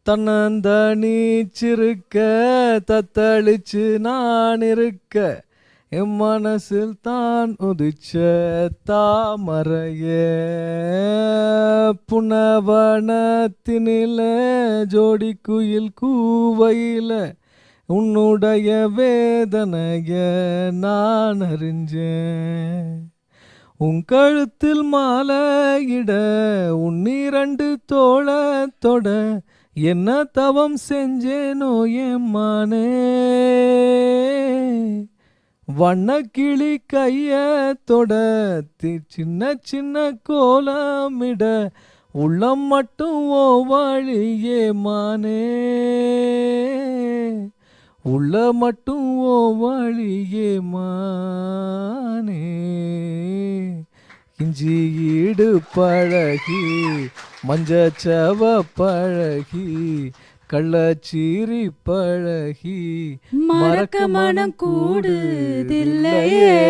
தன்னந்தனிச்சிருக்க தத்தளிச்சு நான் இருக்க என் மனசில் தான் உதிச்ச தாமரைய புனவனத்தினில ஜோடி குயில் கூவையில உன்னுடைய வேதனைய நான் அறிஞ்சேன் உன் கழுத்தில் மாலையிட உன் இரண்டு தோளத்தொட என்ன தவம் செஞ்சேனோ எம்மானே வண்ணக்கிளி கைய தொட தி- சின்ன சின்ன கோலமிட உள்ளம் மட்டும் ஓ வழியே மானே உள்ள மட்டும் ஓ வழியே மானே இஞ்சி ஈடு பழகி மஞ்சச்சவ பழகி கள்ளச்சீரி பழகி மறக்க மனம் கூடுதில்லையே